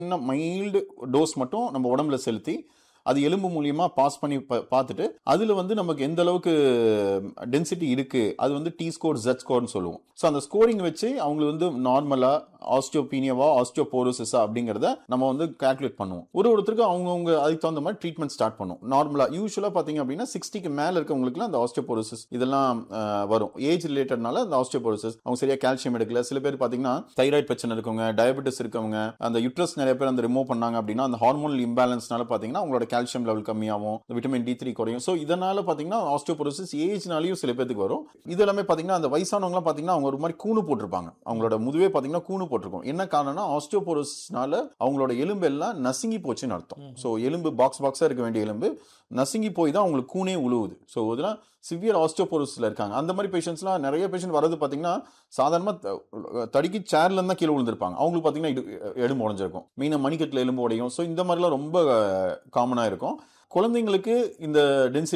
சின்ன mild dose மட்டும் நம்ம உடம்புல செலுத்தி அது எலும்பு மூலியமா பாஸ் பண்ணி பா- பார்த்துட்டு அதுல வந்து நமக்கு எந்த அளவுக்கு டென்சிட்டி இருக்கு அது வந்து டி ஸ்கோர் ஜெட் ஸ்கோர்னு சொல்லுவோம் ஸோ அந்த ஸ்கோரிங் வச்சு அவங்க வந்து நார்மலா ஆஸ்டியோபீனியாவா ஆஸ்டியோபோரோசிஸா அப்படிங்கறத நம்ம வந்து கால்குலேட் பண்ணுவோம் ஒரு ஒருத்தருக்கு அவங்கவுங்க அதுக்கு தகுந்த மாதிரி ட்ரீட்மெண்ட் ஸ்டார்ட் பண்ணுவோம் நார்மலா யூஸ்வலா பாத்தீங்க அப்படின்னா சிக்ஸ்டிக்கு மேல இருக்கவங்களுக்குலாம் அந்த ஆஸ்டியோபோரோசிஸ் இதெல்லாம் அஹ், வரும் ஏஜ் ரிலேட்டட்னால அந்த ஆஸ்டியோபோரோசிஸ் அவங்க சரியா கால்சியம் எடுக்கல சில பேர் பாத்தீங்கன்னா தைராய்டு பிரச்சனை இருக்கவங்க டயபெட்டிஸ் இருக்கவங்க அந்த யுட்ரஸ் நிறைய பேர் அந்த ரிமூவ் பண்ணாங்க அப்படின்னா அந்த ஹார்மோனல் இம்பேலன்ஸ்னால பாத்தீங்கன்னா அவங்களோட கால்சியம் லெவல் கம்மியாகும் விட்டமின் டி த்ரீ குறையும் ஸோ இதனால பாத்தீங்கன்னா ஆஸ்டியோபோரோசிஸ் ஏஜ்னாலையும் சில பேருக்கு வரும் இது எல்லாமே பாத்தீங்கன்னா அந்த வயசானவங்கலாம் பாத்தீங்கன்னா அவங்க ஒரு மாதிரி கூணு போட்டிருப்பாங்க அவங்களோட முதுவே பாத்தீங்கன்னா கூணு போட்டிருக்கும் என்ன காரணம்னா ஆஸ்டியோபோரோசிஸ்னால அவங்களோட எலும்பு எல்லாம் நசுங்கி போச்சுன்னு அர்த்தம் ஸோ எலும்பு பாக்ஸ் பாக்ஸா இருக்க வேண்டிய எலும்பு நசுங்கி போய் தான் அவங்களுக்கு கூனே உழுவுது ஸோ இதெல்லாம் சிவியர் ஆஸ்டியோபோரோசிஸ்ல இருக்காங்க அந்த மாதிரி பேஷண்ட்ஸ்லாம் நிறைய பேஷண்ட் வரது பாத்தீங்கன்னா சாதாரணமா த- தடுக்கி சேர்ல இருந்தா கீழே விழுந்திருப்பாங்க அவங்களுக்கு பாத்தீங்கன்னா இடு- எலும்பு உடைஞ்சிருக்கும் மெயினாக மணிக்கட்டில் எலும்பு உடையும் ஸோ இந்த மாதிரிலாம் ரொம்ப காமனா இருக்கும் குழந்தைங்களுக்கு இந்த டென்சிட்டி